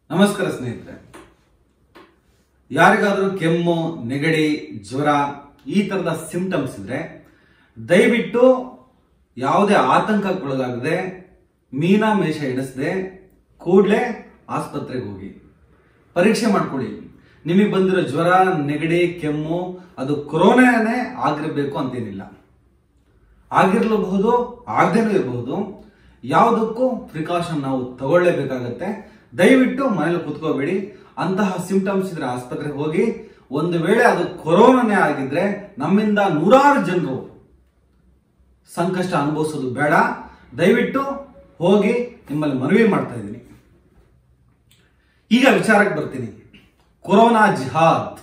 ನಮಸ್ಕಾರ ಸ್ನೇಹಿತರೆ ಯಾರಿಗಾದ್ರೂ ಕೆಮ್ಮು ನೆಗಡಿ ಜ್ವರ ಈ ತರದ ಸಿಂಪ್ಟಮ್ಸ್ ಇದ್ರೆ ದಯವಿಟ್ಟು ಯಾವುದೇ ಆತಂಕಕ್ಕೊಳಗಾಗದೆ ಮೀನಾ ಮೇಷ ಎಣಿಸದೆ ಕೂಡಲೇ ಆಸ್ಪತ್ರೆಗೆ ಹೋಗಿ ಪರೀಕ್ಷೆ ಮಾಡ್ಕೊಳ್ಳಿ ನಿಮಗೆ ಬಂದಿರೋ ಜ್ವರ ನೆಗಡಿ ಕೆಮ್ಮು ಅದು ಕೊರೋನಾನೇ ಆಗಿರಬೇಕು ಅಂತೇನಿಲ್ಲ ಆಗಿರ್ಲಬಹುದು ಆಗದೇನೂ ಇರಬಹುದು ಯಾವುದಕ್ಕೂ ಪ್ರಿಕಾಷನ್ ನಾವು ತಗೊಳ್ಳೇಬೇಕಾಗತ್ತೆ ದಯವಿಟ್ಟು ಮನೇಲಿ ಕುತ್ಕೋಬೇಡಿ ಅಂತಹ ಸಿಂಪ್ಟಮ್ಸ್ ಇದ್ರೆ ಆಸ್ಪತ್ರೆಗೆ ಹೋಗಿ ಒಂದು ವೇಳೆ ಅದು ಕೊರೋನಾನೇ ಆಗಿದ್ರೆ ನಮ್ಮಿಂದ ನೂರಾರು ಜನರು ಸಂಕಷ್ಟ ಅನುಭವಿಸೋದು ಬೇಡ ದಯವಿಟ್ಟು ಹೋಗಿ ನಿಮ್ಮಲ್ಲಿ ಮನವಿ ಮಾಡ್ತಾ ಇದ್ದೀನಿ ಈಗ ವಿಚಾರಕ್ಕೆ ಬರ್ತೀನಿ ಕೊರೋನಾ ಜಿಹಾದ್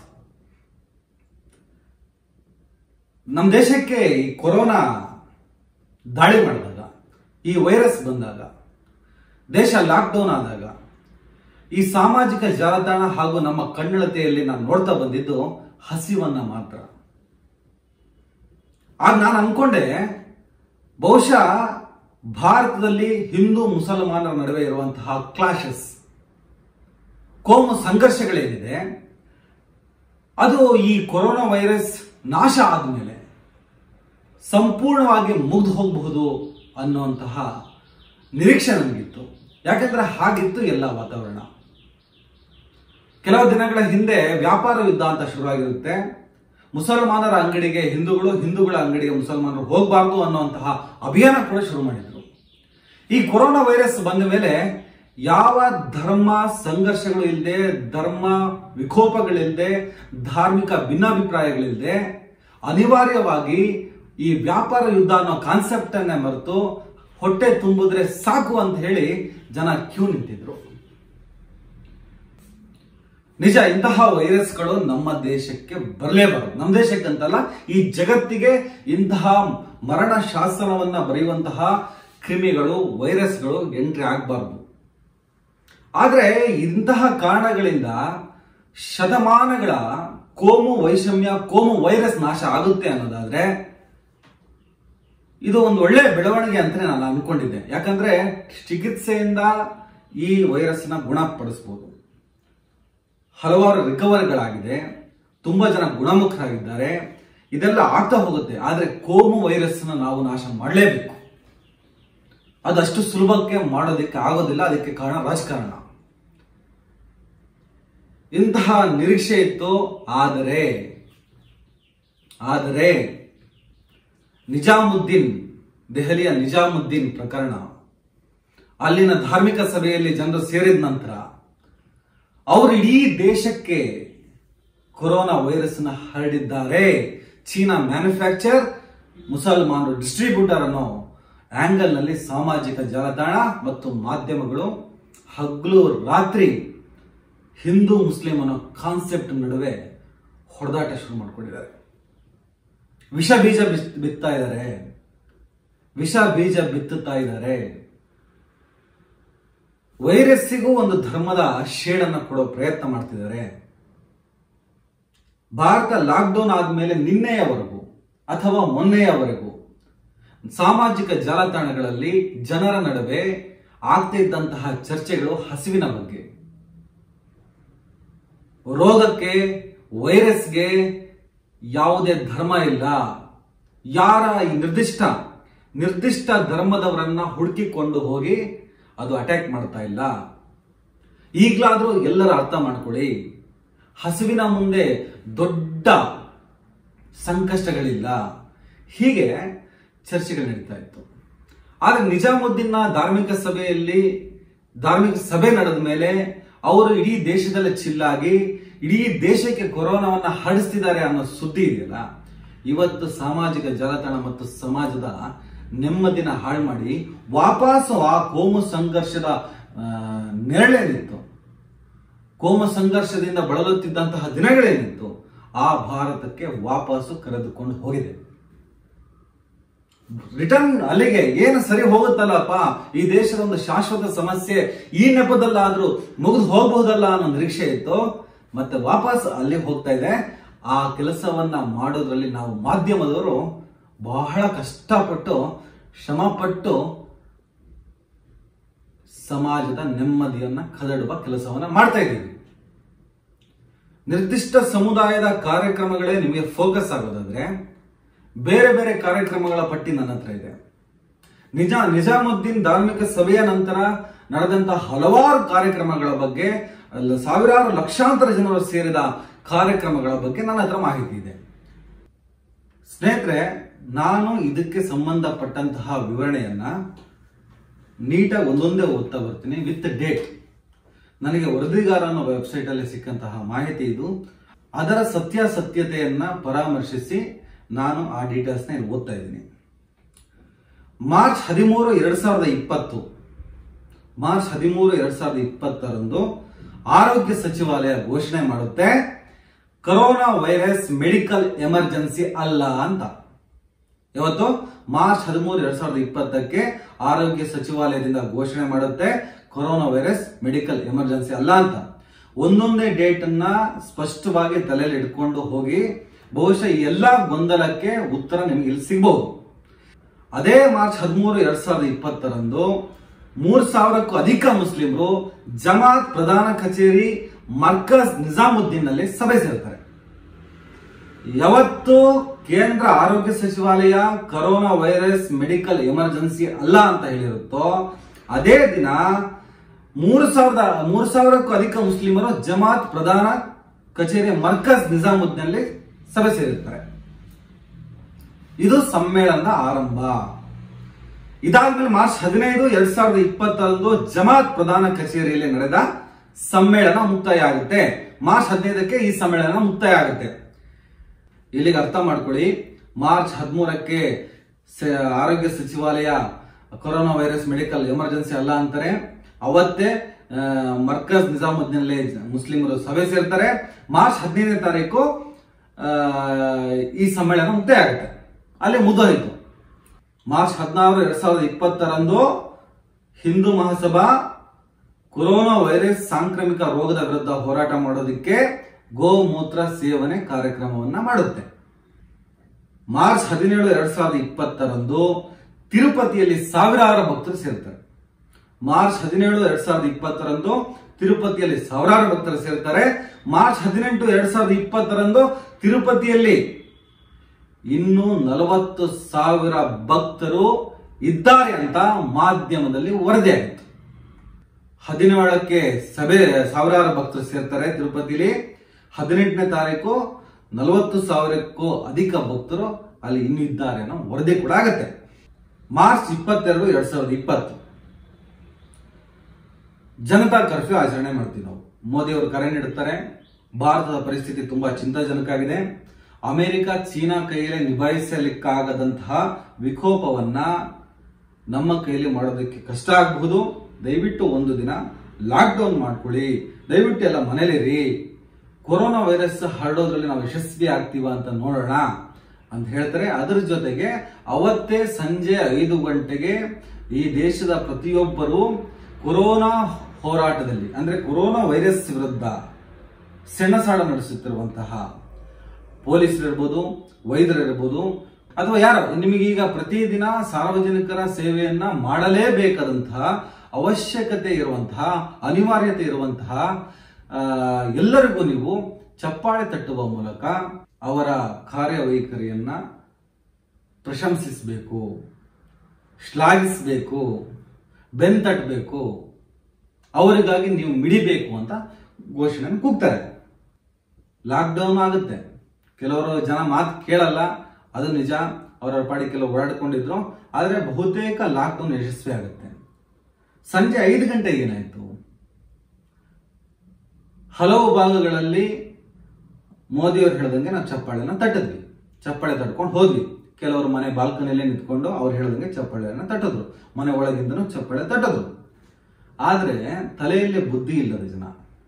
ನಮ್ಮ ದೇಶಕ್ಕೆ ಈ ಕೊರೋನಾ ದಾಳಿ ಮಾಡಿದಾಗ ಈ ವೈರಸ್ ಬಂದಾಗ ದೇಶ ಲಾಕ್ಡೌನ್ ಆದಾಗ ಈ ಸಾಮಾಜಿಕ ಜಾಲತಾಣ ಹಾಗೂ ನಮ್ಮ ಕಣ್ಣಳತೆಯಲ್ಲಿ ನಾನು ನೋಡ್ತಾ ಬಂದಿದ್ದು ಹಸಿವನ್ನ ಮಾತ್ರ ಆಗ ನಾನು ಅನ್ಕೊಂಡೆ ಬಹುಶಃ ಭಾರತದಲ್ಲಿ ಹಿಂದೂ ಮುಸಲ್ಮಾನರ ನಡುವೆ ಇರುವಂತಹ ಕ್ಲಾಶಸ್ ಕೋಮು ಸಂಘರ್ಷಗಳೇನಿದೆ ಅದು ಈ ಕೊರೋನಾ ವೈರಸ್ ನಾಶ ಆದಮೇಲೆ ಸಂಪೂರ್ಣವಾಗಿ ಮುಗ್ದು ಹೋಗಬಹುದು ಅನ್ನುವಂತಹ ನಿರೀಕ್ಷೆ ನನಗಿತ್ತು ಯಾಕಂದ್ರೆ ಹಾಗಿತ್ತು ಎಲ್ಲ ವಾತಾವರಣ ಕೆಲವು ದಿನಗಳ ಹಿಂದೆ ವ್ಯಾಪಾರ ಯುದ್ಧ ಅಂತ ಶುರುವಾಗಿರುತ್ತೆ ಮುಸಲ್ಮಾನರ ಅಂಗಡಿಗೆ ಹಿಂದೂಗಳು ಹಿಂದೂಗಳ ಅಂಗಡಿಗೆ ಮುಸಲ್ಮಾನರು ಹೋಗಬಾರ್ದು ಅನ್ನುವಂತಹ ಅಭಿಯಾನ ಕೂಡ ಶುರು ಮಾಡಿದ್ರು ಈ ಕೊರೋನಾ ವೈರಸ್ ಬಂದ ಮೇಲೆ ಯಾವ ಧರ್ಮ ಸಂಘರ್ಷಗಳು ಇಲ್ಲದೆ ಧರ್ಮ ವಿಕೋಪಗಳಿಲ್ಲದೆ ಧಾರ್ಮಿಕ ಭಿನ್ನಾಭಿಪ್ರಾಯಗಳಿಲ್ಲದೆ ಅನಿವಾರ್ಯವಾಗಿ ಈ ವ್ಯಾಪಾರ ಯುದ್ಧ ಅನ್ನೋ ಕಾನ್ಸೆಪ್ಟ್ ಅನ್ನೇ ಮರೆತು ಹೊಟ್ಟೆ ತುಂಬಿದ್ರೆ ಸಾಕು ಅಂತ ಹೇಳಿ ಜನ ಕ್ಯೂ ನಿಂತಿದ್ರು ನಿಜ ಇಂತಹ ವೈರಸ್ಗಳು ನಮ್ಮ ದೇಶಕ್ಕೆ ಬರಲೇಬಾರದು ನಮ್ಮ ದೇಶಕ್ಕೆ ಅಂತಲ್ಲ ಈ ಜಗತ್ತಿಗೆ ಇಂತಹ ಮರಣ ಶಾಸನವನ್ನ ಬರೆಯುವಂತಹ ಕ್ರಿಮಿಗಳು ವೈರಸ್ಗಳು ಎಂಟ್ರಿ ಆಗಬಾರ್ದು ಆದ್ರೆ ಇಂತಹ ಕಾರಣಗಳಿಂದ ಶತಮಾನಗಳ ಕೋಮು ವೈಷಮ್ಯ ಕೋಮು ವೈರಸ್ ನಾಶ ಆಗುತ್ತೆ ಅನ್ನೋದಾದ್ರೆ ಇದು ಒಂದು ಒಳ್ಳೆ ಬೆಳವಣಿಗೆ ಅಂತ ನಾನು ಅನ್ಕೊಂಡಿದ್ದೆ ಯಾಕಂದ್ರೆ ಚಿಕಿತ್ಸೆಯಿಂದ ಈ ವೈರಸ್ನ ಗುಣಪಡಿಸಬಹುದು ಹಲವಾರು ರಿಕವರಿಗಳಾಗಿದೆ ತುಂಬಾ ಜನ ಗುಣಮುಖರಾಗಿದ್ದಾರೆ ಇದೆಲ್ಲ ಆಗ್ತಾ ಹೋಗುತ್ತೆ ಆದ್ರೆ ಕೋಮು ವೈರಸ್ನ ನಾವು ನಾಶ ಮಾಡಲೇಬೇಕು ಅದಷ್ಟು ಸುಲಭಕ್ಕೆ ಮಾಡೋದಕ್ಕೆ ಆಗೋದಿಲ್ಲ ಅದಕ್ಕೆ ಕಾರಣ ರಾಜಕಾರಣ ಇಂತಹ ನಿರೀಕ್ಷೆ ಇತ್ತು ಆದರೆ ಆದರೆ ನಿಜಾಮುದ್ದೀನ್ ದೆಹಲಿಯ ನಿಜಾಮುದ್ದೀನ್ ಪ್ರಕರಣ ಅಲ್ಲಿನ ಧಾರ್ಮಿಕ ಸಭೆಯಲ್ಲಿ ಜನರು ಸೇರಿದ ನಂತರ ಅವರು ಇಡೀ ದೇಶಕ್ಕೆ ಕೊರೋನಾ ವೈರಸ್ ನ ಹರಡಿದ್ದಾರೆ ಚೀನಾ ಮ್ಯಾನುಫ್ಯಾಕ್ಚರ್ ಮುಸಲ್ಮಾನರು ಡಿಸ್ಟ್ರಿಬ್ಯೂಟರ್ ಅನ್ನೋ ಆಂಗಲ್ ನಲ್ಲಿ ಸಾಮಾಜಿಕ ಜಾಲತಾಣ ಮತ್ತು ಮಾಧ್ಯಮಗಳು ಹಗ್ಲು ರಾತ್ರಿ ಹಿಂದೂ ಮುಸ್ಲಿಂ ಅನ್ನೋ ಕಾನ್ಸೆಪ್ಟ್ ನಡುವೆ ಹೊಡೆದಾಟ ಶುರು ಮಾಡ್ಕೊಂಡಿದ್ದಾರೆ ವಿಷ ಬೀಜ ಬಿತ್- ಬಿತ್ತಾ ಇದ್ದಾರೆ ವಿಷ ಬೀಜ ಬಿತ್ತುತ್ತಾ ಇದ್ದಾರೆ ವೈರಸ್ಸಿಗೂ ಒಂದು ಧರ್ಮದ ಶೇಡನ್ನು ಕೊಡೋ ಪ್ರಯತ್ನ ಮಾಡ್ತಿದ್ದಾರೆ ಭಾರತ ಲಾಕ್ಡೌನ್ ಆದ್ಮೇಲೆ ನಿನ್ನೆಯವರೆಗೂ ಅಥವಾ ಮೊನ್ನೆಯವರೆಗೂ ಸಾಮಾಜಿಕ ಜಾಲತಾಣಗಳಲ್ಲಿ ಜನರ ನಡುವೆ ಆಗ್ತಿದ್ದಂತಹ ಚರ್ಚೆಗಳು ಹಸಿವಿನ ಬಗ್ಗೆ ರೋಗಕ್ಕೆ ವೈರಸ್ಗೆ ಯಾವುದೇ ಧರ್ಮ ಇಲ್ಲ ಯಾರ ಈ ನಿರ್ದಿಷ್ಟ ನಿರ್ದಿಷ್ಟ ಧರ್ಮದವರನ್ನ ಹುಡುಕಿಕೊಂಡು ಹೋಗಿ ಅದು ಅಟ್ಯಾಕ್ ಮಾಡ್ತಾ ಇಲ್ಲ ಈಗಲಾದ್ರೂ ಎಲ್ಲರ ಅರ್ಥ ಮಾಡ್ಕೊಳ್ಳಿ ಹಸುವಿನ ಮುಂದೆ ದೊಡ್ಡ ಸಂಕಷ್ಟಗಳಿಲ್ಲ ಹೀಗೆ ಚರ್ಚೆಗಳು ನಡೀತಾ ಇತ್ತು ಆದ್ರೆ ನಿಜಾಮುದ್ದೀನ್ನ ಧಾರ್ಮಿಕ ಸಭೆಯಲ್ಲಿ ಧಾರ್ಮಿಕ ಸಭೆ ನಡೆದ ಮೇಲೆ ಅವರು ಇಡೀ ದೇಶದಲ್ಲಿ ಚಿಲ್ಲಾಗಿ ಇಡೀ ದೇಶಕ್ಕೆ ಕೊರೋನಾವನ್ನ ಹರಡಿಸ್ತಿದ್ದಾರೆ ಅನ್ನೋ ಸುದ್ದಿ ಇದೆಯಲ್ಲ ಇವತ್ತು ಸಾಮಾಜಿಕ ಜಾಲತಾಣ ಮತ್ತು ಸಮಾಜದ ನೆಮ್ಮದಿನ ಹಾಳು ಮಾಡಿ ವಾಪಸ್ಸು ಆ ಕೋಮು ಸಂಘರ್ಷದ ಆ, ನೆರಳೇನಿತ್ತು ಕೋಮ ಸಂಘರ್ಷದಿಂದ ಬಳಲುತ್ತಿದ್ದಂತಹ ದಿನಗಳೇನಿತ್ತು ಆ ಭಾರತಕ್ಕೆ ವಾಪಸ್ಸು ಕರೆದುಕೊಂಡು ಹೋಗಿದೆ ರಿಟರ್ನ್ ಅಲ್ಲಿಗೆ ಏನು ಸರಿ ಹೋಗುತ್ತಲ್ಲಪ್ಪ ಈ ದೇಶದ ಒಂದು ಶಾಶ್ವತ ಸಮಸ್ಯೆ ಈ ನೆಪದಲ್ಲಾದ್ರೂ ಮುಗಿದು ಹೋಗಬಹುದಲ್ಲ ಅನ್ನೋ ನಿರೀಕ್ಷೆ ಇತ್ತು ಮತ್ತೆ ವಾಪಸ್ ಅಲ್ಲಿಗೆ ಹೋಗ್ತಾ ಇದೆ ಆ ಕೆಲಸವನ್ನ ಮಾಡೋದ್ರಲ್ಲಿ ನಾವು ಮಾಧ್ಯಮದವರು ಬಹಳ ಕಷ್ಟಪಟ್ಟು ಶ್ರಮಪಟ್ಟು ಸಮಾಜದ ನೆಮ್ಮದಿಯನ್ನ ಕದಡುವ ಕೆಲಸವನ್ನ ಮಾಡ್ತಾ ಇದ್ದೀವಿ ನಿರ್ದಿಷ್ಟ ಸಮುದಾಯದ ಕಾರ್ಯಕ್ರಮಗಳೇ ನಿಮಗೆ ಫೋಕಸ್ ಆಗೋದಾದ್ರೆ ಬೇರೆ ಬೇರೆ ಕಾರ್ಯಕ್ರಮಗಳ ಪಟ್ಟಿ ನನ್ನ ಹತ್ರ ಇದೆ ನಿಜ ನಿಜಾಮುದ್ದೀನ್ ಧಾರ್ಮಿಕ ಸಭೆಯ ನಂತರ ನಡೆದಂತ ಹಲವಾರು ಕಾರ್ಯಕ್ರಮಗಳ ಬಗ್ಗೆ ಅಲ್ಲ ಸಾವಿರಾರು ಲಕ್ಷಾಂತರ ಜನರು ಸೇರಿದ ಕಾರ್ಯಕ್ರಮಗಳ ಬಗ್ಗೆ ನನ್ನ ಹತ್ರ ಮಾಹಿತಿ ಇದೆ ಸ್ನೇಹಿತರೆ ನಾನು ಇದಕ್ಕೆ ಸಂಬಂಧಪಟ್ಟಂತಹ ವಿವರಣೆಯನ್ನ ನೀಟಾಗಿ ಒಂದೊಂದೇ ಓದ್ತಾ ಬರ್ತೀನಿ ವಿತ್ ಡೇಟ್ ನನಗೆ ವರದಿಗಾರ ಅನ್ನೋ ವೆಬ್ಸೈಟ್ ಅಲ್ಲಿ ಸಿಕ್ಕಂತಹ ಮಾಹಿತಿ ಇದು ಅದರ ಸತ್ಯಾಸತ್ಯತೆಯನ್ನ ಪರಾಮರ್ಶಿಸಿ ನಾನು ಆ ಡೀಟೇಲ್ಸ್ ನ ಇಲ್ಲಿ ಓದ್ತಾ ಇದ್ದೀನಿ ಮಾರ್ಚ್ ಹದಿಮೂರು ಎರಡ್ ಸಾವಿರದ ಇಪ್ಪತ್ತು ಮಾರ್ಚ್ ಹದಿಮೂರು ಎರಡ್ ಸಾವಿರದ ಇಪ್ಪತ್ತರಂದು ಆರೋಗ್ಯ ಸಚಿವಾಲಯ ಘೋಷಣೆ ಮಾಡುತ್ತೆ ಕರೋನಾ ವೈರಸ್ ಮೆಡಿಕಲ್ ಎಮರ್ಜೆನ್ಸಿ ಅಲ್ಲ ಅಂತ ಇವತ್ತು ಮಾರ್ಚ್ ಹದಿಮೂರು ಎರಡ್ ಸಾವಿರದ ಇಪ್ಪತ್ತಕ್ಕೆ ಆರೋಗ್ಯ ಸಚಿವಾಲಯದಿಂದ ಘೋಷಣೆ ಮಾಡುತ್ತೆ ಕೊರೋನಾ ವೈರಸ್ ಮೆಡಿಕಲ್ ಎಮರ್ಜೆನ್ಸಿ ಅಲ್ಲ ಅಂತ ಒಂದೊಂದೇ ಡೇಟ್ ಅನ್ನ ಸ್ಪಷ್ಟವಾಗಿ ತಲೆಯಲ್ಲಿ ಇಟ್ಕೊಂಡು ಹೋಗಿ ಬಹುಶಃ ಈ ಎಲ್ಲಾ ಗೊಂದಲಕ್ಕೆ ಉತ್ತರ ನಿಮ್ಗೆ ಇಲ್ಲಿ ಸಿಗಬಹುದು ಅದೇ ಮಾರ್ಚ್ ಹದಿಮೂರು ಎರಡ್ ಸಾವಿರದ ಇಪ್ಪತ್ತರಂದು ಮೂರ್ ಸಾವಿರಕ್ಕೂ ಅಧಿಕ ಮುಸ್ಲಿಮರು ಜಮಾತ್ ಪ್ರಧಾನ ಕಚೇರಿ ಮರ್ಕಜ್ ನಿಜಾಮುದ್ದೀನ್ ನಲ್ಲಿ ಸಭೆ ಸೇರ್ತಾರೆ ಯಾವತ್ತು ಕೇಂದ್ರ ಆರೋಗ್ಯ ಸಚಿವಾಲಯ ಕರೋನಾ ವೈರಸ್ ಮೆಡಿಕಲ್ ಎಮರ್ಜೆನ್ಸಿ ಅಲ್ಲ ಅಂತ ಹೇಳಿರುತ್ತೋ ಅದೇ ದಿನ ಮೂರು ಸಾವಿರದ ಮೂರು ಸಾವಿರಕ್ಕೂ ಅಧಿಕ ಮುಸ್ಲಿಮರು ಜಮಾತ್ ಪ್ರಧಾನ ಕಚೇರಿ ಮರ್ಕಜ್ ನಿಜಾಮುದ್ದೀನಲ್ಲಿ ಸಭೆ ಸೇರಿರ್ತಾರೆ ಇದು ಸಮ್ಮೇಳನದ ಆರಂಭ ಇದಾದ್ಮೇಲೆ ಮಾರ್ಚ್ ಹದಿನೈದು ಎರಡ್ ಸಾವಿರದ ಇಪ್ಪತ್ತರಂದು ಜಮಾತ್ ಪ್ರಧಾನ ಕಚೇರಿಯಲ್ಲಿ ನಡೆದ ಸಮ್ಮೇಳನ ಮುಕ್ತಾಯ ಆಗುತ್ತೆ ಮಾರ್ಚ್ ಹದಿನೈದಕ್ಕೆ ಈ ಸಮ್ಮೇಳನ ಮುಕ್ತಾಯ ಆಗುತ್ತೆ ಇಲ್ಲಿಗೆ ಅರ್ಥ ಮಾಡ್ಕೊಳ್ಳಿ ಮಾರ್ಚ್ ಹದಿಮೂರಕ್ಕೆ ಆರೋಗ್ಯ ಸಚಿವಾಲಯ ಕೊರೋನಾ ವೈರಸ್ ಮೆಡಿಕಲ್ ಎಮರ್ಜೆನ್ಸಿ ಅಲ್ಲ ಅಂತಾರೆ ಅವತ್ತೇ ಆ, ಮರ್ಕಜ್ ನಿಜಾಮುದ್ದೀನಲ್ಲಿ ಮುಸ್ಲಿಮರು ಸಭೆ ಸೇರ್ತಾರೆ ಮಾರ್ಚ್ ಹದಿನೈದನೇ ತಾರೀಕು ಆ, ಈ ಸಮ್ಮೇಳನ ಮುಕ್ತಾಯ ಆಗುತ್ತೆ ಅಲ್ಲಿ ಮುಗಿದೋಯ್ತು ಮಾರ್ಚ್ ಹದಿನಾರು ಎರಡ್ ಸಾವಿರದ ಇಪ್ಪತ್ತರಂದು ಹಿಂದೂ ಮಹಾಸಭಾ ಕೊರೋನಾ ವೈರಸ್ ಸಾಂಕ್ರಾಮಿಕ ರೋಗದ ವಿರುದ್ಧ ಹೋರಾಟ ಮಾಡೋದಕ್ಕೆ ಗೋಮೂತ್ರ ಸೇವನೆ ಕಾರ್ಯಕ್ರಮವನ್ನ ಮಾಡುತ್ತೆ ಮಾರ್ಚ್ ಹದಿನೇಳು ಎರಡ್ ಸಾವಿರದ ಇಪ್ಪತ್ತರಂದು ತಿರುಪತಿಯಲ್ಲಿ ಸಾವಿರಾರು ಭಕ್ತರು ಸೇರ್ತಾರೆ ಮಾರ್ಚ್ ಹದಿನೇಳು ಎರಡ್ ಸಾವಿರದ ಇಪ್ಪತ್ತರಂದು ತಿರುಪತಿಯಲ್ಲಿ ಸಾವಿರಾರು ಭಕ್ತರು ಸೇರ್ತಾರೆ ಮಾರ್ಚ್ ಹದಿನೆಂಟು ಎರಡ್ ಸಾವಿರದ ಇಪ್ಪತ್ತರಂದು ತಿರುಪತಿಯಲ್ಲಿ ಇನ್ನು ನಲವತ್ತು ಸಾವಿರ ಭಕ್ತರು ಇದ್ದಾರೆ ಅಂತ ಮಾಧ್ಯಮದಲ್ಲಿ ವರದಿಯಾಗಿತ್ತು ಹದಿನೇಳಕ್ಕೆ ಸಭೆ ಸಾವಿರಾರು ಭಕ್ತರು ಸೇರ್ತಾರೆ ತಿರುಪತಿಲಿ ಹದಿನೆಂಟನೇ ತಾರೀಕು ನಲವತ್ತು ಸಾವಿರಕ್ಕೂ ಅಧಿಕ ಭಕ್ತರು ಅಲ್ಲಿ ಇನ್ನೂ ಇದ್ದಾರೆ ಅನ್ನೋ ವರದಿ ಕೂಡ ಆಗುತ್ತೆ ಮಾರ್ಚ್ ಇಪ್ಪತ್ತೆರಡು ಎರಡ್ ಸಾವಿರದ ಇಪ್ಪತ್ತು ಜನತಾ ಕರ್ಫ್ಯೂ ಆಚರಣೆ ಮಾಡ್ತೀವಿ ನಾವು ಮೋದಿ ಅವರು ಕರೆ ನೀಡುತ್ತಾರೆ ಭಾರತದ ಪರಿಸ್ಥಿತಿ ತುಂಬಾ ಚಿಂತಾಜನಕ ಆಗಿದೆ ಅಮೆರಿಕ ಚೀನಾ ಕೈಯಲ್ಲಿ ನಿಭಾಯಿಸಲಿಕ್ಕಾಗದಂತಹ ವಿಕೋಪವನ್ನ ನಮ್ಮ ಕೈಯಲ್ಲಿ ಮಾಡೋದಕ್ಕೆ ಕಷ್ಟ ಆಗಬಹುದು ದಯವಿಟ್ಟು ಒಂದು ದಿನ ಲಾಕ್ ಡೌನ್ ಮಾಡ್ಕೊಳ್ಳಿ ದಯವಿಟ್ಟು ಎಲ್ಲ ಮನೇಲಿರಿ ಕೊರೋನಾ ವೈರಸ್ ಹರಡೋದ್ರಲ್ಲಿ ನಾವು ಯಶಸ್ವಿ ಆಗ್ತೀವ ಅಂತ ನೋಡೋಣ ಅಂತ ಹೇಳ್ತಾರೆ ಅದರ ಜೊತೆಗೆ ಅವತ್ತೇ ಸಂಜೆ ಐದು ಗಂಟೆಗೆ ಈ ದೇಶದ ಪ್ರತಿಯೊಬ್ಬರು ಕೊರೋನಾ ಹೋರಾಟದಲ್ಲಿ ಅಂದ್ರೆ ಕೊರೋನಾ ವೈರಸ್ ವಿರುದ್ಧ ಸೆಣಸಾಡ ನಡೆಸುತ್ತಿರುವಂತಹ ಪೊಲೀಸರಿರ್ಬೋದು ವೈದ್ಯರಿರ್ಬೋದು ಅಥವಾ ಯಾರು ನಿಮಗೀಗ ಪ್ರತಿದಿನ ಸಾರ್ವಜನಿಕರ ಸೇವೆಯನ್ನ ಮಾಡಲೇಬೇಕಾದಂತಹ ಅವಶ್ಯಕತೆ ಇರುವಂತಹ ಅನಿವಾರ್ಯತೆ ಇರುವಂತಹ ಆ, ಎಲ್ಲರಿಗೂ ನೀವು ಚಪ್ಪಾಳೆ ತಟ್ಟುವ ಮೂಲಕ ಅವರ ಕಾರ್ಯವೈಖರಿಯನ್ನ ಪ್ರಶಂಸಿಸಬೇಕು ಶ್ಲಾಘಿಸಬೇಕು ಬೆನ್ ತಟ್ಟಬೇಕು ಅವರಿಗಾಗಿ ನೀವು ಮಿಡಿಬೇಕು ಅಂತ ಘೋಷಣೆ ಕೂಗ್ತಾರೆ ಲಾಕ್ಡೌನ್ ಆಗುತ್ತೆ ಕೆಲವರು ಜನ ಮಾತು ಕೇಳಲ್ಲ ಅದು ನಿಜ ಅವರ ಪಾಡಿ ಕೆಲವು ಓಡಾಡ್ಕೊಂಡಿದ್ರು ಆದ್ರೆ ಬಹುತೇಕ ಲಾಕ್ಡೌನ್ ಯಶಸ್ವಿ ಆಗುತ್ತೆ ಸಂಜೆ ಐದು ಗಂಟೆಗೆ ಏನಾಯ್ತು ಹಲವು ಭಾಗಗಳಲ್ಲಿ ಮೋದಿ ಅವರು ಹೇಳ್ದಂಗೆ ನಾವು ಚಪ್ಪಾಳೆನ ತಟ್ಟಿದ್ವಿ ಚಪ್ಪಾಳೆ ತಟ್ಕೊಂಡು ಹೋದ್ವಿ ಕೆಲವರು ಮನೆ ಬಾಲ್ಕನಿಯಲ್ಲೇ ನಿಂತ್ಕೊಂಡು ಅವ್ರು ಹೇಳ್ದಂಗೆ ಚಪ್ಪಾಳೆಯನ್ನ ತಟ್ಟಿದ್ರು ಮನೆ ಒಳಗಿಂದನೂ ಚಪ್ಪಾಳೆ ತಟ್ಟಿದ್ರು ಆದ್ರೆ ತಲೆಯಲ್ಲಿ ಬುದ್ಧಿ ಇಲ್ಲದ ಜನ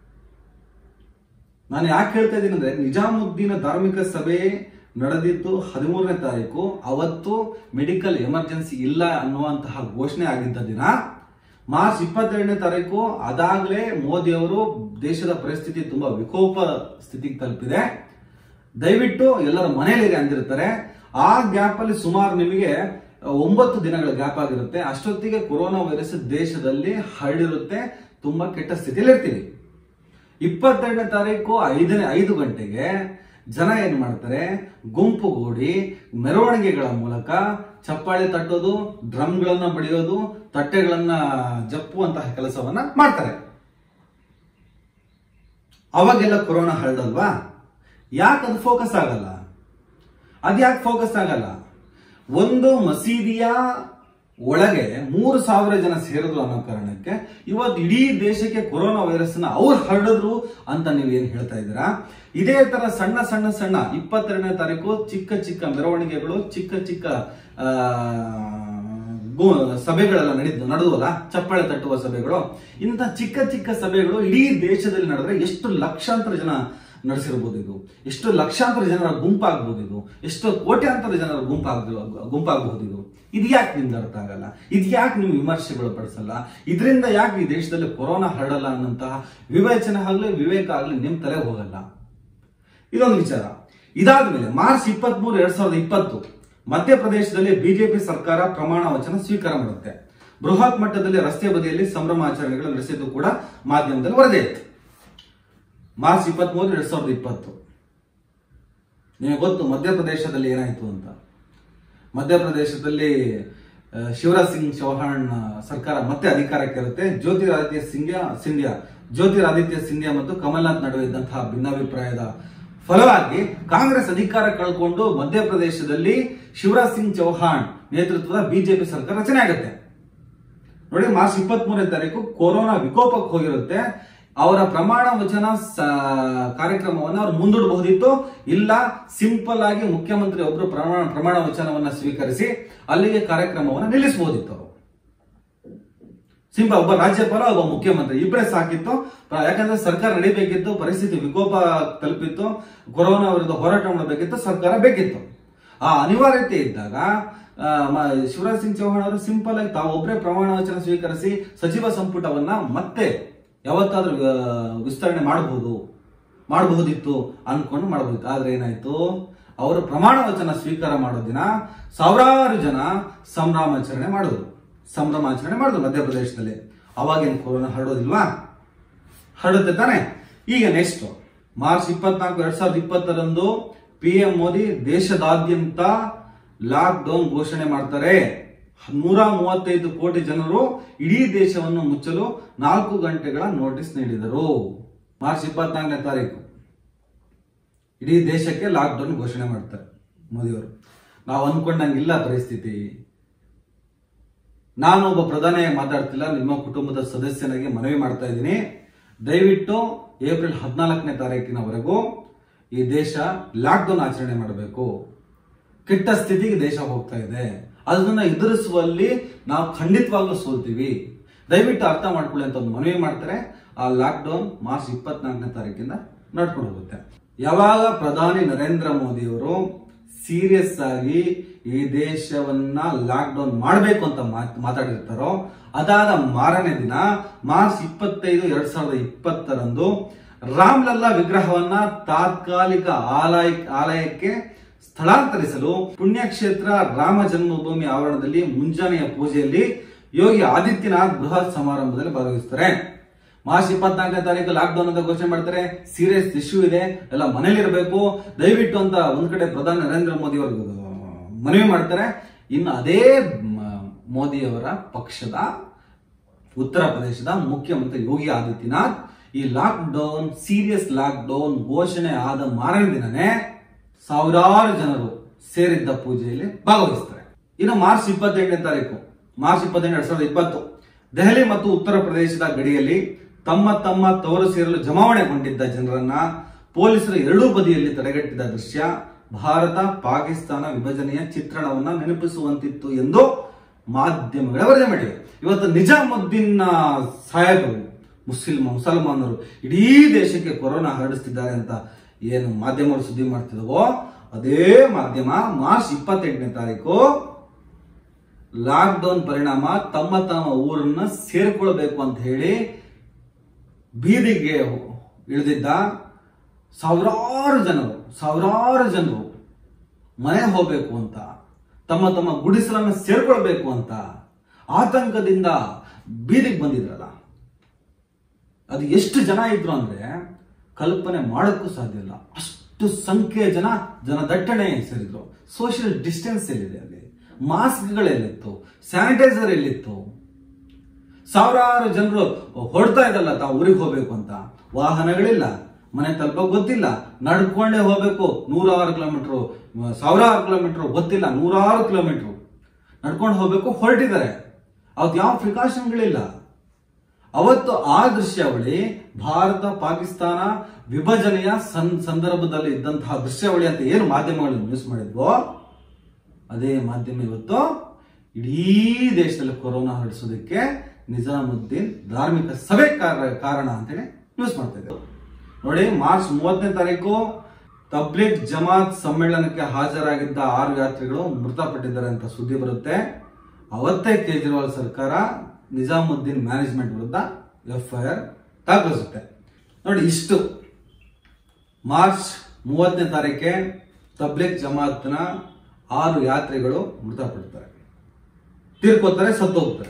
ನಾನು ಯಾಕೆ ಹೇಳ್ತಾ ಇದ್ದೀನಿ ಅಂದ್ರೆ ನಿಜಾಮುದ್ದೀನ ಧಾರ್ಮಿಕ ಸಭೆ ನಡೆದಿದ್ದು ಹದಿಮೂರನೇ ತಾರೀಕು ಅವತ್ತು ಮೆಡಿಕಲ್ ಎಮರ್ಜೆನ್ಸಿ ಇಲ್ಲ ಅನ್ನುವಂತಹ ಘೋಷಣೆ ಆಗಿದ್ದ ದಿನ ಮಾರ್ಚ್ ಇಪ್ಪತ್ತೆರಡನೇ ತಾರೀಕು ಅದಾಗಲೇ ಮೋದಿ ಅವರು ದೇಶದ ಪರಿಸ್ಥಿತಿ ತುಂಬಾ ವಿಕೋಪ ಸ್ಥಿತಿಗೆ ತಲುಪಿದೆ ದಯವಿಟ್ಟು ಎಲ್ಲರ ಮನೆಯಲ್ಲಿರಿ ಅಂದಿರ್ತಾರೆ ಆ ಗ್ಯಾಪ್ ಅಲ್ಲಿ ಸುಮಾರು ನಿಮಗೆ ಒಂಬತ್ತು ದಿನಗಳ ಗ್ಯಾಪ್ ಆಗಿರುತ್ತೆ ಅಷ್ಟೊತ್ತಿಗೆ ಕೊರೋನಾ ವೈರಸ್ ದೇಶದಲ್ಲಿ ಹರಡಿರುತ್ತೆ ತುಂಬಾ ಕೆಟ್ಟ ಸ್ಥಿತಿಯಲ್ಲಿ ಇರ್ತೀವಿ ಇಪ್ಪತ್ತೆರಡನೇ ತಾರೀಕು ಐದನೇ ಐದು ಗಂಟೆಗೆ ಜನ ಏನ್ ಮಾಡ್ತಾರೆ ಗುಂಪುಗೂಡಿ ಮೆರವಣಿಗೆಗಳ ಮೂಲಕ ಚಪ್ಪಾಳೆ ತಟ್ಟೋದು ಡ್ರಮ್ಗಳನ್ನ ಬಡಿಯೋದು ತಟ್ಟೆಗಳನ್ನ ಜಪ್ಪುವಂತಹ ಕೆಲಸವನ್ನ ಮಾಡ್ತಾರೆ ಅವಾಗೆಲ್ಲ ಕೊರೋನಾ ಹರಡಲ್ವಾ ಯಾಕೆ ಅದು ಫೋಕಸ್ ಆಗಲ್ಲ ಅದ್ಯಾಕೆ ಫೋಕಸ್ ಆಗಲ್ಲ ಒಂದು ಮಸೀದಿಯ ಒಳಗೆ ಮೂರು ಸಾವಿರ ಜನ ಸೇರಿದ್ರು ಅನ್ನೋ ಕಾರಣಕ್ಕೆ ಇವತ್ತು ಇಡೀ ದೇಶಕ್ಕೆ ಕೊರೋನಾ ವೈರಸ್ ನ ಅವ್ರು ಹರಡಿದ್ರು ಅಂತ ನೀವು ಏನ್ ಹೇಳ್ತಾ ಇದ್ದೀರಾ ಇದೇ ತರ ಸಣ್ಣ ಸಣ್ಣ ಸಣ್ಣ ಇಪ್ಪತ್ತೆರಡನೇ ತಾರೀಕು ಚಿಕ್ಕ ಚಿಕ್ಕ ಮೆರವಣಿಗೆಗಳು ಚಿಕ್ಕ ಚಿಕ್ಕ ಆ, ಗು- ಸಭೆಗಳೆಲ್ಲ ನಡೆದು ನಡೆದುವಲ್ಲ ಚಪ್ಪಾಳೆ ತಟ್ಟುವ ಸಭೆಗಳು ಇಂಥ ಚಿಕ್ಕ ಚಿಕ್ಕ ಸಭೆಗಳು ಇಡೀ ದೇಶದಲ್ಲಿ ನಡೆದ್ರೆ ಎಷ್ಟು ಲಕ್ಷಾಂತರ ಜನ ನಡೆಸಿರ್ಬೋದು ಇದು ಎಷ್ಟು ಲಕ್ಷಾಂತರ ಜನರ ಗುಂಪಾಗ್ಬೋದು ಇದು ಎಷ್ಟು ಕೋಟ್ಯಾಂತರ ಜನರ ಗುಂಪಾಗ ಗುಂಪಾಗಬಹುದು ಇದು ಇದು ಯಾಕೆ ನಿಮ್ಗೆ ಅರ್ಥ ಆಗಲ್ಲ ಇದು ಯಾಕೆ ನೀವು ವಿಮರ್ಶೆಗಳು ಪಡಿಸಲ್ಲ ಇದರಿಂದ ಯಾಕೆ ಈ ದೇಶದಲ್ಲಿ ಕೊರೋನಾ ಹರಡಲ್ಲ ಅನ್ನಂತಹ ವಿವೇಚನೆ ಆಗ್ಲಿ ವಿವೇಕ ಆಗ್ಲಿ ನಿಮ್ ತಲೆ ಹೋಗಲ್ಲ ಇದೊಂದು ವಿಚಾರ ಇದಾದ್ಮೇಲೆ ಮಾರ್ಚ್ ಇಪ್ಪತ್ತ್ ಮೂರು ಎರಡ್ ಸಾವಿರದ ಇಪ್ಪತ್ತು ಮಧ್ಯಪ್ರದೇಶದಲ್ಲಿ ಬಿಜೆಪಿ ಸರ್ಕಾರ ಪ್ರಮಾಣ ವಚನ ಸ್ವೀಕಾರ ಮಾಡುತ್ತೆ ಬೃಹತ್ ಮಟ್ಟದಲ್ಲಿ ರಸ್ತೆ ಬದಿಯಲ್ಲಿ ಸಂಭ್ರಮಾಚರಣೆಗಳು ನಡೆಸಿದ್ದು ಕೂಡ ಮಾಧ್ಯಮದಲ್ಲಿ ವರದಿಯಾಯಿತು ಮಾರ್ಚ್ ಇಪ್ಪತ್ತ್ ಮೂರು ಎರಡ್ ಸಾವಿರದ ಇಪ್ಪತ್ತು ನಿಮಗೆ ಗೊತ್ತು ಮಧ್ಯಪ್ರದೇಶದಲ್ಲಿ ಏನಾಯ್ತು ಅಂತ ಮಧ್ಯಪ್ರದೇಶದಲ್ಲಿ ಆ, ಶಿವರಾಜ್ ಸಿಂಗ್ ಚೌಹಾಣ್ ಆ, ಸರ್ಕಾರ ಮತ್ತೆ ಅಧಿಕಾರಕ್ಕೆ ಇರುತ್ತೆ ಜ್ಯೋತಿರಾದಿತ್ಯ ಸಿಂಧ್ಯಾ ಸಿಂಧ್ಯಾ ಜ್ಯೋತಿರಾದಿತ್ಯ ಸಿಂಧ್ಯಾ ಮತ್ತು ಕಮಲ್ನಾಥ್ ನಡುವೆ ಇದ್ದಂತಹ ಭಿನ್ನಾಭಿಪ್ರಾಯದ ಫಲವಾಗಿ ಕಾಂಗ್ರೆಸ್ ಅಧಿಕಾರ ಕಳ್ಕೊಂಡು ಮಧ್ಯಪ್ರದೇಶದಲ್ಲಿ ಶಿವರಾಜ್ ಸಿಂಗ್ ಚೌಹಾಣ್ ನೇತೃತ್ವದ ಬಿಜೆಪಿ ಸರ್ಕಾರ ರಚನೆ ಆಗುತ್ತೆ ನೋಡಿ ಮಾರ್ಚ್ ಇಪ್ಪತ್ತ್ ಮೂರನೇ ತಾರೀಕು ಕೊರೋನಾ ವಿಕೋಪಕ್ಕೆ ಹೋಗಿರುತ್ತೆ ಅವರ ಪ್ರಮಾಣ ವಚನ ಸ- ಕಾರ್ಯಕ್ರಮವನ್ನು ಅವ್ರು ಮುಂದೂಡಬಹುದಿತ್ತು ಇಲ್ಲ ಸಿಂಪಲ್ ಆಗಿ ಮುಖ್ಯಮಂತ್ರಿ ಒಬ್ರು ಪ್ರಮಾಣ ಪ್ರಮಾಣ ವಚನವನ್ನ ಸ್ವೀಕರಿಸಿ ಅಲ್ಲಿಗೆ ಕಾರ್ಯಕ್ರಮವನ್ನು ನಿಲ್ಲಿಸಬಹುದಿತ್ತು ಅವರು ಸಿಂಪಲ್ ಒಬ್ಬ ರಾಜ್ಯಪಾಲ ಒಬ್ಬ ಮುಖ್ಯಮಂತ್ರಿ ಇಬ್ಬರೇ ಸಾಕಿತ್ತು ಪ- ಯಾಕಂದ್ರೆ ಸರ್ಕಾರ ನಡಿಬೇಕಿತ್ತು ಪರಿಸ್ಥಿತಿ ವಿಕೋಪ ತಲುಪಿತ್ತು ಕೊರೋನಾ ವಿರುದ್ಧ ಹೋರಾಟ ಮಾಡಬೇಕಿತ್ತು ಸರ್ಕಾರ ಬೇಕಿತ್ತು ಆ ಅನಿವಾರ್ಯತೆ ಇದ್ದಾಗ ಆ, ಮ- ಶಿವರಾಜ್ ಸಿಂಗ್ ಚೌಹಾಣ್ ಅವರು ಸಿಂಪಲ್ ಆಗಿ ತಾವು ಒಬ್ಬರೇ ಪ್ರಮಾಣ ವಚನ ಸ್ವೀಕರಿಸಿ ಸಚಿವ ಸಂಪುಟವನ್ನ ಮತ್ತೆ ಯಾವತ್ತಾದ್ರೂ ಆ, ವಿಸ್ತರಣೆ ಮಾಡಬಹುದು ಮಾಡಬಹುದಿತ್ತು ಅನ್ಕೊಂಡು ಮಾಡಬಹುದಿತ್ತು ಆದ್ರೆ ಏನಾಯ್ತು ಅವರು ಪ್ರಮಾಣ ವಚನ ಸ್ವೀಕಾರ ಮಾಡೋ ದಿನ ಸಾವಿರಾರು ಜನ ಸಂಭ್ರಮಾಚರಣೆ ಮಾಡಿದ್ರು ಸಂಭ್ರಮಾಚರಣೆ ಮಾಡಿದ್ರು ಮಧ್ಯಪ್ರದೇಶದಲ್ಲಿ ಅವಾಗೇನು ಕೊರೋನಾ ಹರಡೋದಿಲ್ವಾ ಹರಡುತ್ತೆ ತಾನೆ ಈಗ ನೆಕ್ಸ್ಟ್ ಮಾರ್ಚ್ ಇಪ್ಪತ್ನಾಲ್ಕು ಎರಡ್ ಸಾವಿರದ ಇಪ್ಪತ್ತರಂದು ಪಿ ಎಂ ಮೋದಿ ದೇಶದಾದ್ಯಂತ ಲಾಕ್ ಡೌನ್ ಘೋಷಣೆ ಮಾಡ್ತಾರೆ ನೂರ ಮೂವತ್ತೈದು ಕೋಟಿ ಜನರು ಇಡೀ ದೇಶವನ್ನು ಮುಚ್ಚಲು ನಾಲ್ಕು ಗಂಟೆಗಳ ನೋಟಿಸ್ ನೀಡಿದರು ಮಾರ್ಚ್ ಇಪ್ಪತ್ನಾಲ್ಕನೇ ತಾರೀಕು ಇಡೀ ದೇಶಕ್ಕೆ ಲಾಕ್ ಡೌನ್ ಘೋಷಣೆ ಮಾಡ್ತಾರೆ ಮೋದಿಯವರು ನಾವು ಅನ್ಕೊಂಡಂಗಿಲ್ಲ ಪರಿಸ್ಥಿತಿ ನಾನು ಒಬ್ಬ ಪ್ರಧಾನಿಯಾಗಿ ಮಾತಾಡ್ತಿಲ್ಲ ನಿಮ್ಮ ಕುಟುಂಬದ ಸದಸ್ಯನಾಗಿ ಮನವಿ ಮಾಡ್ತಾ ಇದ್ದೀನಿ ದಯವಿಟ್ಟು ಏಪ್ರಿಲ್ ಹದಿನಾಲ್ಕನೇ ತಾರೀಕಿನವರೆಗೂ ಈ ದೇಶ ಲಾಕ್ ಡೌನ್ ಆಚರಣೆ ಮಾಡಬೇಕು ಕೆಟ್ಟ ಸ್ಥಿತಿಗೆ ದೇಶ ಹೋಗ್ತಾ ಇದೆ ಅದನ್ನ ಎದುರಿಸುವಲ್ಲಿ ನಾವು ಖಂಡಿತವಾಗ್ಲೂ ಸೋಲ್ತೀವಿ ದಯವಿಟ್ಟು ಅರ್ಥ ಮಾಡ್ಕೊಳ್ಳಿ ಅಂತ ಒಂದು ಮನವಿ ಮಾಡ್ತಾರೆ ಆ ಲಾಕ್ ಡೌನ್ ಮಾರ್ಚ್ ಇಪ್ಪತ್ನಾಲ್ಕನೇ ತಾರೀಕಿಂದ ನಡ್ಕೊಂಡು ಹೋಗುತ್ತೆ ಯಾವಾಗ ಪ್ರಧಾನಿ ನರೇಂದ್ರ ಮೋದಿ ಅವರು ಸೀರಿಯಸ್ ಆಗಿ ಈ ದೇಶವನ್ನ ಲಾಕ್ ಡೌನ್ ಮಾಡಬೇಕು ಅಂತ ಮಾತ್- ಮಾತಾಡಿರ್ತಾರೋ ಅದಾದ ಮಾರನೇ ದಿನ ಮಾರ್ಚ್ ಇಪ್ಪತ್ತೈದು ಎರಡ್ ಸಾವಿರದ ಇಪ್ಪತ್ತರಂದು ರಾಮ್ಲಲ್ಲಾ ವಿಗ್ರಹವನ್ನ ತಾತ್ಕಾಲಿಕ ಆಲಯ ಆಲಯಕ್ಕೆ ಸ್ಥಳಾಂತರಿಸಲು ಪುಣ್ಯಕ್ಷೇತ್ರ ರಾಮ ಜನ್ಮಭೂಮಿ ಆವರಣದಲ್ಲಿ ಮುಂಜಾನೆಯ ಪೂಜೆಯಲ್ಲಿ ಯೋಗಿ ಆದಿತ್ಯನಾಥ್ ಬೃಹತ್ ಸಮಾರಂಭದಲ್ಲಿ ಭಾಗವಹಿಸ್ತಾರೆ ಮಾರ್ಚ್ ಇಪ್ಪತ್ನಾಲ್ಕನೇ ತಾರೀಕು ಲಾಕ್ ಡೌನ್ ಅಂತ ಘೋಷಣೆ ಮಾಡ್ತಾರೆ ಸೀರಿಯಸ್ ಇಶ್ಯೂ ಇದೆ ಎಲ್ಲ ಮನೇಲಿರಬೇಕು ದಯವಿಟ್ಟು ಅಂತ ಒಂದ್ ಕಡೆ ಪ್ರಧಾನಿ ನರೇಂದ್ರ ಮೋದಿ ಅವರು ಮನವಿ ಮಾಡ್ತಾರೆ ಇನ್ನು ಅದೇ ಮ- ಮೋದಿಯವರ ಪಕ್ಷದ ಉತ್ತರ ಪ್ರದೇಶದ ಮುಖ್ಯಮಂತ್ರಿ ಯೋಗಿ ಆದಿತ್ಯನಾಥ್ ಈ lockdown serious lockdown ಘೋಷಣೆ ಆದ ಮಾರನೇ ದಿನನೇ ಸಾವಿರಾರು ಜನರು ಸೇರಿದ್ದ ಪೂಜೆಯಲ್ಲಿ ಭಾಗವಹಿಸ್ತಾರೆ ಇನ್ನು ಮಾರ್ಚ್ ಇಪ್ಪತ್ತೆಂಟನೇ ತಾರೀಕು ಮಾರ್ಚ್ ಇಪ್ಪತ್ತೆಂಟು ಎರಡ್ ಸಾವಿರದ ಇಪ್ಪತ್ತು ದೆಹಲಿ ಮತ್ತು ಉತ್ತರ ಪ್ರದೇಶದ ಗಡಿಯಲ್ಲಿ ತಮ್ಮ ತಮ್ಮ ತವರು ಸೇರಲು ಜಮಾವಣೆಗೊಂಡಿದ್ದ ಜನರನ್ನ ಪೊಲೀಸರು ಎರಡೂ ಬದಿಯಲ್ಲಿ ತಡೆಗಟ್ಟಿದ ದೃಶ್ಯ ಭಾರತ ಪಾಕಿಸ್ತಾನ ವಿಭಜನೆಯ ಚಿತ್ರಣವನ್ನ ನೆನಪಿಸುವಂತಿತ್ತು ಎಂದು ಮಾಧ್ಯಮಗಳ ವರದಿ ಮಾಡಿವೆ ಇವತ್ತು ನಿಜಾಮುದ್ದೀನ್ ಸಾಹೇಬರು ಮುಸ್ಲಿಂ ಮುಸಲ್ಮಾನರು ಇಡೀ ದೇಶಕ್ಕೆ ಕೊರೋನಾ ಹರಡಿಸ್ತಿದ್ದಾರೆ ಅಂತ ಏನು ಮಾಧ್ಯಮಗಳು ಸುದ್ದಿ ಮಾಡ್ತಿದವೋ ಅದೇ ಮಾಧ್ಯಮ ಮಾರ್ಚ್ ಇಪ್ಪತ್ತೆಂಟನೇ ತಾರೀಕು ಲಾಕ್ ಡೌನ್ ಪರಿಣಾಮ ತಮ್ಮ ತಮ್ಮ ಊರನ್ನ ಸೇರ್ಕೊಳ್ಬೇಕು ಅಂತ ಹೇಳಿ ಬೀದಿಗೆ ಇಳಿದಿದ್ದ ಸಾವಿರಾರು ಜನರು ಸಾವಿರಾರು ಜನರು ಮನೆ ಹೋಗ್ಬೇಕು ಅಂತ ತಮ್ಮ ತಮ್ಮ ಗುಡಿಸಲನ್ನು ಸೇರ್ಕೊಳ್ಬೇಕು ಅಂತ ಆತಂಕದಿಂದ ಬೀದಿಗೆ ಬಂದಿದ್ರಲ್ಲ ಅದು ಎಷ್ಟು ಜನ ಇದ್ರು ಅಂದ್ರೆ ಕಲ್ಪನೆ ಮಾಡೋಕ್ಕೂ ಸಾಧ್ಯ ಇಲ್ಲ ಅಷ್ಟು ಸಂಖ್ಯೆಯ ಜನ ಜನದಟ್ಟಣೆ ಸೇರಿದ್ರು ಸೋಷಿಯಲ್ ಡಿಸ್ಟೆನ್ಸ್ ಎಲ್ಲಿದೆ ಅಲ್ಲಿ ಮಾಸ್ಕ್ಗಳು ಎಲ್ಲಿತ್ತು ಸ್ಯಾನಿಟೈಸರ್ ಎಲ್ಲಿತ್ತು ಸಾವಿರಾರು ಜನರು ಹೊಡ್ತಾ ಇದ್ದಲ್ಲ ತಾವು ಊರಿಗೆ ಹೋಗ್ಬೇಕು ಅಂತ ವಾಹನಗಳಿಲ್ಲ ಮನೆ ತಲುಪ ಗೊತ್ತಿಲ್ಲ ನಡ್ಕೊಂಡೇ ಹೋಗ್ಬೇಕು ನೂರಾರು ಕಿಲೋಮೀಟರ್ ಸಾವಿರಾರು ಕಿಲೋಮೀಟರ್ ಗೊತ್ತಿಲ್ಲ ನೂರಾರು ಕಿಲೋಮೀಟರ್ ನಡ್ಕೊಂಡು ಹೋಗ್ಬೇಕು ಹೊರಟಿದ್ದಾರೆ ಅವತ್ತು ಯಾವ ಪ್ರಿಕಾಷನ್ಗಳಿಲ್ಲ ಅವತ್ತು ಆ ದೃಶ್ಯಾವಳಿ ಭಾರತ ಪಾಕಿಸ್ತಾನ ವಿಭಜನೆಯ ಸಂ- ಸಂದರ್ಭದಲ್ಲಿ ಇದ್ದಂತಹ ದೃಶ್ಯಾವಳಿ ಅಂತ ಏನು ಮಾಧ್ಯಮಗಳು ನ್ಯೂಸ್ ಮಾಡಿದ್ವೋ ಅದೇ ಮಾಧ್ಯಮ ಇವತ್ತು ಇಡೀ ದೇಶದಲ್ಲಿ ಕೊರೋನಾ ಹರಡಿಸೋದಕ್ಕೆ ನಿಜಾಮುದ್ದೀನ್ ಧಾರ್ಮಿಕ ಸಭೆ ಕಾರ- ಕಾರಣ ಅಂತೇಳಿ ನ್ಯೂಸ್ ಮಾಡ್ತಾ ಇದ್ದಾರೆ ನೋಡಿ ಮಾರ್ಚ್ ಮೂವತ್ತನೇ ತಾರೀಕು ತಬ್ಲಿಗ್ ಜಮಾತ್ ಸಮ್ಮೇಳನಕ್ಕೆ ಹಾಜರಾಗಿದ್ದ ಆರು ಯಾತ್ರಿಗಳು ಮೃತಪಟ್ಟಿದ್ದಾರೆ ಅಂತ ಸುದ್ದಿ ಬರುತ್ತೆ ಅವತ್ತೇ ಕೇಜ್ರಿವಾಲ್ ಸರ್ಕಾರ ನಿಜಾಮುದ್ದೀನ್ ಮ್ಯಾನೇಜ್ಮೆಂಟ್ ವಿರುದ್ಧ ಎಫ್ಐಆರ್ ದಾಖಲಿಸುತ್ತೆ ನೋಡಿ ಇಷ್ಟು ಮಾರ್ಚ್ ಮೂವತ್ತನೇ ತಾರೀಕೆ ತಬ್ಲಿಗ್ ಜಮಾತ್ನ ಆರು ಯಾತ್ರಿಗಳು ಮೃತಪಡ್ತಾರೆ ತೀರ್ಕೋತಾರೆ ಸತ್ತು ಹೋಗ್ತಾರೆ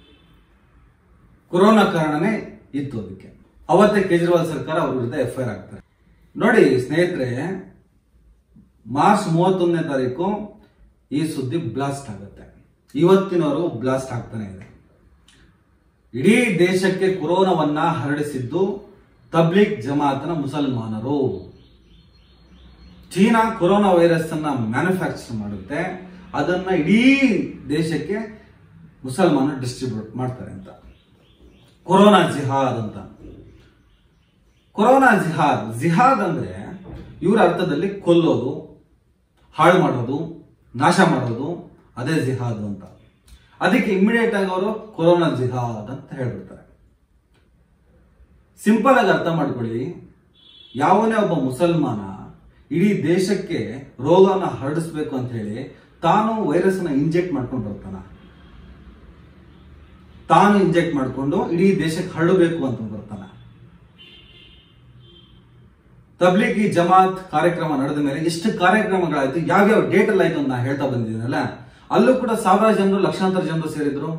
ಕೊರೋನಾ ಕಾರಣನೇ ಇತ್ತು ಅದಕ್ಕೆ ಅವತ್ತೇ ಕೇಜ್ರಿವಾಲ್ ಸರ್ಕಾರ ಅವ್ರ ವಿರುದ್ಧ ಎಫ್ಐಆರ್ ಆಗ್ತಾರೆ ನೋಡಿ ಸ್ನೇಹಿತರೆ ಮಾರ್ಚ್ ಮೂವತ್ತೊಂದನೇ ತಾರೀಕು ಈ ಸುದ್ದಿ ಬ್ಲಾಸ್ಟ್ ಆಗುತ್ತೆ ಇವತ್ತಿನವರೆಗೂ ಬ್ಲಾಸ್ಟ್ ಆಗ್ತಾನೆ ಇದೆ ಇಡೀ ದೇಶಕ್ಕೆ ಕೊರೋನಾವನ್ನ ಹರಡಿಸಿದ್ದು ತಬ್ಲಿಗ್ ಜಮಾತ್ನ ಮುಸಲ್ಮಾನರು ಚೀನಾ ಕೊರೋನಾ ವೈರಸ್ ಅನ್ನ ಮ್ಯಾನುಫ್ಯಾಕ್ಚರ್ ಮಾಡುತ್ತೆ ಅದನ್ನ ಇಡೀ ದೇಶಕ್ಕೆ ಮುಸಲ್ಮಾನರು ಡಿಸ್ಟ್ರಿಬ್ಯೂಟ್ ಮಾಡ್ತಾರೆ ಅಂತ ಕೊರೋನಾ ಜಿಹಾದ್ ಅಂತ ಕೊರೋನಾ ಜಿಹಾದ್ ಜಿಹಾದ್ ಅಂದ್ರೆ ಇವರ ಅರ್ಥದಲ್ಲಿ ಕೊಲ್ಲೋದು ಹಾಳು ಮಾಡೋದು ನಾಶ ಮಾಡೋದು ಅದೇ ಜಿಹಾದ್ ಅಂತ ಅದಕ್ಕೆ ಇಮಿಡಿಯೇಟ್ ಆಗಿ ಅವರು ಕೊರೋನಾ ಜಿಹಾದ್ ಅಂತ ಹೇಳ್ಬಿಡ್ತಾರೆ ಸಿಂಪಲ್ ಆಗಿ ಅರ್ಥ ಮಾಡ್ಕೊಳ್ಳಿ ಯಾವನೇ ಒಬ್ಬ ಮುಸಲ್ಮಾನ ಇಡೀ ದೇಶಕ್ಕೆ ರೋಗನ ಹರಡಿಸ್ಬೇಕು ಅಂತ ಹೇಳಿ ತಾನು ವೈರಸ್ ನ ಇಂಜೆಕ್ಟ್ ಮಾಡ್ಕೊಂಡು ಬರ್ತಾನ ತಾನು ಇಂಜೆಕ್ಟ್ ಮಾಡ್ಕೊಂಡು ಇಡೀ ದೇಶಕ್ಕೆ ಹರಡಬೇಕು ಅಂತ ಬರ್ತಾನ ತಬ್ಲಿಗಿ ಜಮಾತ್ ಕಾರ್ಯಕ್ರಮ ನಡೆದ ಮೇಲೆ ಎಷ್ಟು ಕಾರ್ಯಕ್ರಮಗಳಾಯ್ತು ಯಾವ್ಯಾವ ಡೇಟ್ ಅಲ್ಲಿ ಆಯ್ತು ಅಂತ ನಾ ಹೇಳ್ತಾ ಬಂದಿದ್ದೀನಲ್ಲ ಅಲ್ಲೂ ಕೂಡ ಸಾವಿರಾರು ಜನರು ಲಕ್ಷಾಂತರ ಜನರು ಸೇರಿದ್ರು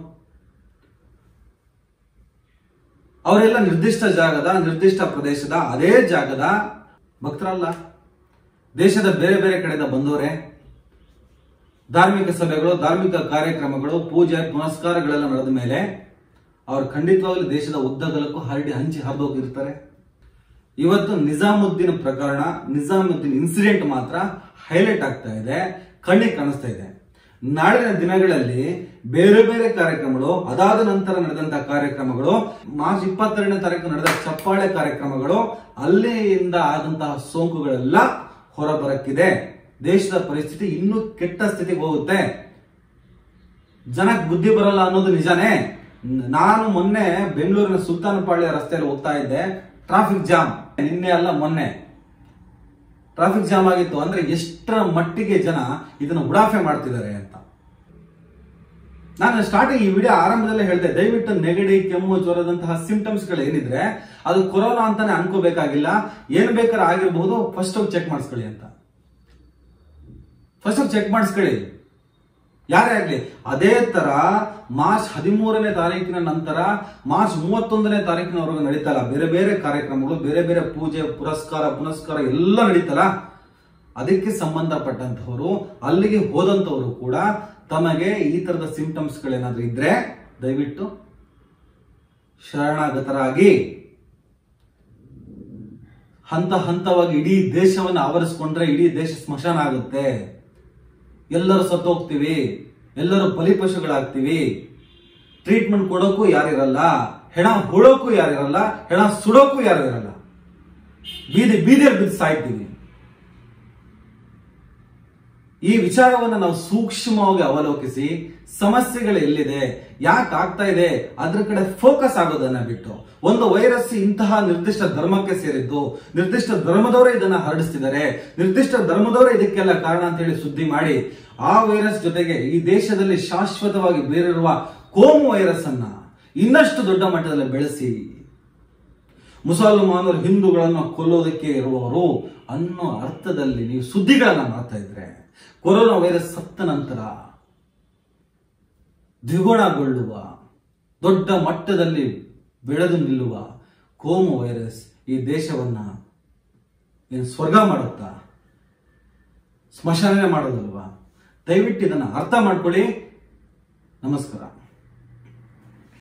ಅವರೆಲ್ಲ ನಿರ್ದಿಷ್ಟ ಜಾಗದ ನಿರ್ದಿಷ್ಟ ಪ್ರದೇಶದ ಅದೇ ಜಾಗದ ಭಕ್ತರಲ್ಲ ದೇಶದ ಬೇರೆ ಬೇರೆ ಕಡೆಯಿಂದ ಬಂದವರೇ ಧಾರ್ಮಿಕ ಸಭೆಗಳು ಧಾರ್ಮಿಕ ಕಾರ್ಯಕ್ರಮಗಳು ಪೂಜೆ ಪುನಸ್ಕಾರಗಳೆಲ್ಲ ನಡೆದ ಮೇಲೆ ಅವರು ಖಂಡಿತವಾಗ್ಲೂ ದೇಶದ ಉದ್ದಗಲಕ್ಕೂ ಹರಡಿ ಹಂಚಿ ಹರಿದೋಗಿರ್ತಾರೆ ಇವತ್ತು ನಿಜಾಮುದ್ದೀನ್ ಪ್ರಕರಣ ನಿಜಾಮುದ್ದೀನ್ ಇನ್ಸಿಡೆಂಟ್ ಮಾತ್ರ ಹೈಲೈಟ್ ಆಗ್ತಾ ಇದೆ ಕಣ್ಣಿಗೆ ಕಾಣಿಸ್ತಾ ಇದೆ ನಾಳಿನ ದಿನಗಳಲ್ಲಿ ಬೇರೆ ಬೇರೆ ಕಾರ್ಯಕ್ರಮಗಳು ಅದಾದ ನಂತರ ನಡೆದಂತಹ ಕಾರ್ಯಕ್ರಮಗಳು ಮಾರ್ಚ್ ಇಪ್ಪತ್ತೆರಡನೇ ತಾರೀಕು ನಡೆದ ಚಪ್ಪಾಳೆ ಕಾರ್ಯಕ್ರಮಗಳು ಅಲ್ಲಿಂದ ಆದಂತಹ ಸೋಂಕುಗಳೆಲ್ಲ ಹೊರಬರಕ್ಕಿದೆ ದೇಶದ ಪರಿಸ್ಥಿತಿ ಇನ್ನೂ ಕೆಟ್ಟ ಸ್ಥಿತಿಗೆ ಹೋಗುತ್ತೆ ಜನಕ್ಕೆ ಬುದ್ಧಿ ಬರಲ್ಲ ಅನ್ನೋದು ನಿಜಾನೇ ನಾನು ಮೊನ್ನೆ ಬೆಂಗಳೂರಿನ ಸುಲ್ತಾನಪಾಳ್ಯ ರಸ್ತೆಯಲ್ಲಿ ಹೋಗ್ತಾ ಇದ್ದೆ ಟ್ರಾಫಿಕ್ ಜಾಮ್ ನಿನ್ನೆ ಅಲ್ಲ ಮೊನ್ನೆ ಟ್ರಾಫಿಕ್ ಜಾಮ್ ಆಗಿತ್ತು ಅಂದ್ರೆ ಎಷ್ಟರ ಮಟ್ಟಿಗೆ ಜನ ಇದನ್ನ ಉಡಾಫೆ ಮಾಡ್ತಿದ್ದಾರೆ ಅಂತ ನಾನು ಸ್ಟಾರ್ಟಿಂಗ್ ಈ ವಿಡಿಯೋ ಆರಂಭದಲ್ಲೇ ಹೇಳಿದೆ ದಯವಿಟ್ಟು ನೆಗಡಿ ಕೆಮ್ಮು ಜ್ವರದಂತಹ ಸಿಂಟಮ್ಸ್ ಗಳು ಏನಿದ್ರೆ ಅದು ಕೊರೋನಾ ಅಂತಾನೆ ಅನ್ಕೋಬೇಕಾಗಿಲ್ಲ ಏನ್ ಬೇಕಾದ್ರೆ ಆಗಿರಬಹುದು ಫಸ್ಟ್ ಹೋಗಿ ಚೆಕ್ ಮಾಡಿಸ್ಕೊಳ್ಳಿ ಅಂತ ಫಸ್ಟ್ ಹೋಗಿ ಚೆಕ್ ಮಾಡಿಸ್ಕೊಳ್ಳಿ ಯಾರೇ ಆಗ್ಲಿ ಅದೇ ತರ ಮಾರ್ಚ್ ಹದಿಮೂರನೇ ತಾರೀಕಿನ ನಂತರ ಮಾರ್ಚ್ ಮೂವತ್ತೊಂದನೇ ತಾರೀಕಿನವರೆಗೂ ನಡೀತಲ್ಲ ಬೇರೆ ಬೇರೆ ಕಾರ್ಯಕ್ರಮಗಳು ಬೇರೆ ಬೇರೆ ಪೂಜೆ ಪುರಸ್ಕಾರ ಪುನಸ್ಕಾರ ಎಲ್ಲ ನಡೀತಲ್ಲ ಅದಕ್ಕೆ ಸಂಬಂಧಪಟ್ಟಂತವರು ಅಲ್ಲಿಗೆ ಹೋದಂತವರು ಕೂಡ ತಮಗೆ ಈ ತರದ ಸಿಂಟಮ್ಸ್ ಗಳೇನಾದ್ರೂ ಇದ್ರೆ ದಯವಿಟ್ಟು ಶರಣಾಗತರಾಗಿ ಹಂತ ಹಂತವಾಗಿ ಇಡೀ ದೇಶವನ್ನು ಆವರಿಸ್ಕೊಂಡ್ರೆ ಇಡೀ ದೇಶ ಸ್ಮಶಾನ ಆಗುತ್ತೆ ಎಲ್ಲರೂ ಸತ್ತೋಗ್ತೀವಿ ಎಲ್ಲರೂ ಬಲಿಪಶುಗಳಾಗ್ತೀವಿ ಟ್ರೀಟ್ಮೆಂಟ್ ಕೊಡೋಕ್ಕೂ ಯಾರಿರಲ್ಲ ಹೆಣ ಹೂಳೋಕ್ಕೂ ಯಾರಿರಲ್ಲ ಹೆಣ ಸುಡೋಕ್ಕೂ ಯಾರು ಇರಲ್ಲ ಬೀದಿ ಬೀದಿಯಲ್ಲಿ ಬಿದ್ದು ಸಾಯ್ತೀವಿ ಈ ವಿಚಾರವನ್ನು ನಾವು ಸೂಕ್ಷ್ಮವಾಗಿ ಅವಲೋಕಿಸಿ ಸಮಸ್ಯೆಗಳು ಎಲ್ಲಿದೆ ಯಾಕೆ ಆಗ್ತಾ ಇದೆ ಅದ್ರ ಕಡೆ ಫೋಕಸ್ ಆಗೋದನ್ನ ಬಿಟ್ಟು ಒಂದು ವೈರಸ್ ಇಂತಹ ನಿರ್ದಿಷ್ಟ ಧರ್ಮಕ್ಕೆ ಸೇರಿದ್ದು ನಿರ್ದಿಷ್ಟ ಧರ್ಮದವರೇ ಇದನ್ನ ಹರಡಿಸ್ತಿದ್ದಾರೆ ನಿರ್ದಿಷ್ಟ ಧರ್ಮದವರೇ ಇದಕ್ಕೆಲ್ಲ ಕಾರಣ ಅಂತ ಹೇಳಿ ಸುದ್ದಿ ಮಾಡಿ ಆ ವೈರಸ್ ಜೊತೆಗೆ ಈ ದೇಶದಲ್ಲಿ ಶಾಶ್ವತವಾಗಿ ಬೇರಿರುವ ಕೋಮು ವೈರಸ್ ಅನ್ನ ಇನ್ನಷ್ಟು ದೊಡ್ಡ ಮಟ್ಟದಲ್ಲಿ ಬೆಳೆಸಿ ಮುಸಲ್ಮಾನರು ಹಿಂದೂಗಳನ್ನು ಕೊಲ್ಲೋದಕ್ಕೆ ಇರುವವರು ಅನ್ನೋ ಅರ್ಥದಲ್ಲಿ ನೀವು ಸುದ್ದಿಗಳನ್ನ ಮಾಡ್ತಾ ಇದ್ರೆ ಕೊರೋನಾ ವೈರಸ್ ಸತ್ತ ನಂತರ ದ್ವಿಗುಣಗೊಳ್ಳುವ ದೊಡ್ಡ ಮಟ್ಟದಲ್ಲಿ ಬೆಳೆದು ನಿಲ್ಲುವ ಕೋಮು ವೈರಸ್ ಈ ದೇಶವನ್ನ ಏನು ಸ್ವರ್ಗ ಮಾಡುತ್ತಾ ಸ್ಮಶಾನ ಮಾಡೋದಲ್ವಾ ದಯವಿಟ್ಟು ಇದನ್ನು ಅರ್ಥ ಮಾಡ್ಕೊಳ್ಳಿ ನಮಸ್ಕಾರ